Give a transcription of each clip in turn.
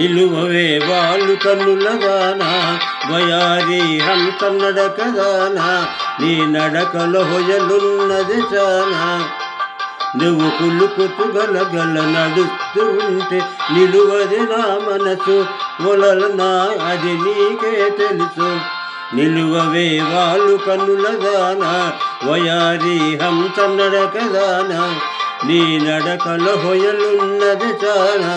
నిలువవే వాళ్ళు కన్నులగానా వయారి హంత నడకగానా నీ నడకలో హొయలున్నది చానా నువ్వు కులుకుతూ గలగల నడుస్తూ ఉంటే నిలువది నా మనసు ఒలలనా అది నీకే తెలుసు నిలువవే వాళ్ళు కన్నులగానా వయారి హంస నడకగానా నీ నడకలో హొయలున్నది చాలా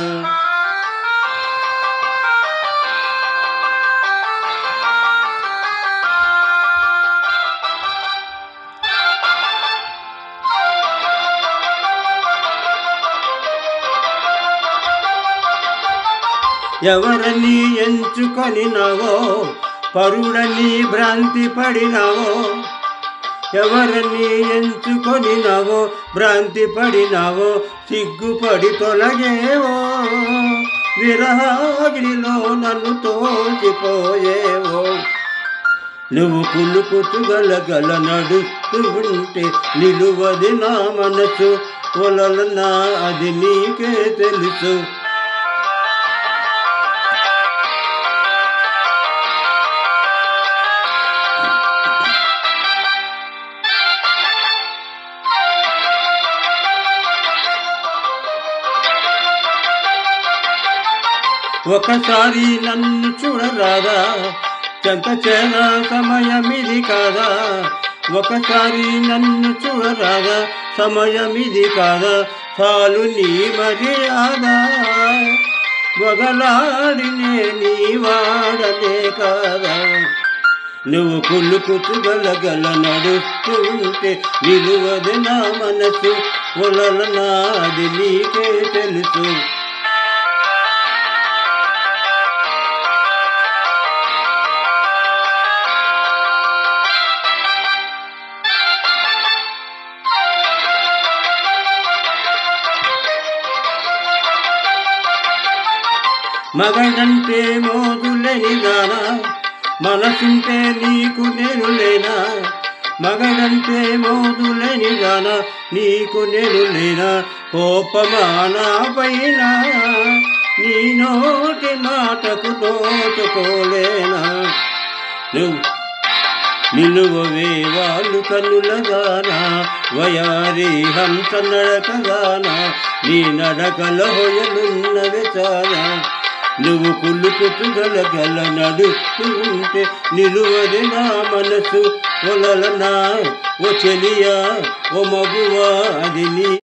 ఎవరని ఎంచుకొనినవో పరుడని భ్రాంతి పడినవో ఎవరని ఎంచుకొనినవో భ్రాంతి పడినవో సిగ్గుపడి తొలగేవో విరహాగిరిలో నన్ను తోచిపోయేవో నువ్వు కులుకుతూ గలగల నడుస్తూ ఉంటే నిలువది నా మనసు ఒలలనా అది నీకే తెలుసు ఒకసారి నన్ను చూడరాదా చెంత చేర సమయమిది కాదా ఒకసారి నన్ను చూడరాదా సమయమిది కాదా చాలు నీ మర్యాద వగలాడినే నీ వాడనే కాదా నువ్వు కులుకుతూ గలగల నడుస్తూ ఉంటే నిలువది నా మనసు ఒలల నాది నీకే తెలుసు మగడంటే మోదులేని గానా మనసుంటే నీకు నేను లేనా మగడంటే మోదులేని గానా నీకు నేను లేనా కోపమానా పైన నీ నోటి మాటకు నోచుకోలేనా నువ్వు నిలువవే వాళ్ళు కన్నులగానా వయారి హంస నడకగానా నీ నడకలో హొయలున్నవి చాలా నువ్వు కుళ్ళుకుతూ గలగల నడుస్తూ ఉంటే నిలువది నా మనసు ఒలలనా ఓ చెలియా ఓ మగువా అది నీ